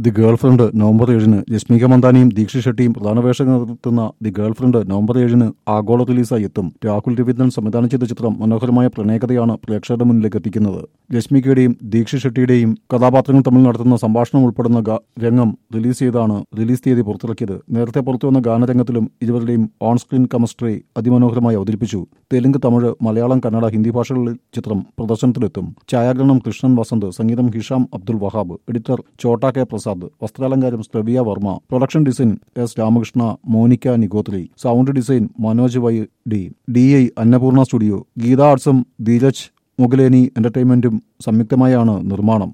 the girlfriend November ഏഴിന് രശ്മിക മന്ദാനിയും ദീക്ഷ ഷെട്ടിയും പ്രധാന വേഷങ്ങളെത്തുന്ന ദി ഗേൾ ഫ്രണ്ട് നവംബർ ഏഴിന് ആഗോള റിലീസായി എത്തും രാഹുൽ രവീന്ദ്രൻ സംവിധാനം ചെയ്ത ചിത്രം മനോഹരമായ പ്രണയകഥയാണ് പ്രേക്ഷകരുടെ മുന്നിലേക്ക് എത്തിക്കുന്നത് രശ്മികയുടെയും ദീക്ഷ ഷെട്ടിയുടെയും കഥാപാത്രങ്ങൾ തമ്മിൽ നടത്തുന്ന സംഭാഷണം ഉൾപ്പെടുന്ന ഗാ- രംഗം റിലീസ് ചെയ്താണ് റിലീസ് തീയതി പുറത്തിറക്കിയത് നേരത്തെ പുറത്തുവന്ന ഗാനരംഗത്തിലും ഇരുവരുടെയും ഓൺ സ്ക്രീൻ കെമിസ്ട്രി അതിമനോഹരമായി അവതരിപ്പിച്ചു തെലുങ്ക് തമിഴ് മലയാളം കന്നഡ ഹിന്ദി ഭാഷകളിൽ ചിത്രം പ്രദർശനത്തിലെത്തും ഛായാഗ്രഹണം കൃഷ്ണൻ വസന്ത് സംഗീതം ഹിഷാം അബ്ദുൾ വഹാബ് എഡിറ്റർ ചോട്ടാ കെ പ്രസാദ് വസ്ത്രാലങ്കാരം Sravya Varma production design S Ramakrishna Monica Nigothri sound design Manoj Y D D I Annapurna studio Geetha ആർട്സും ധീരജ് മുഗലേനി എന്റർടൈൻമെന്റും സംയുക്തമായാണ് നിർമ്മാണം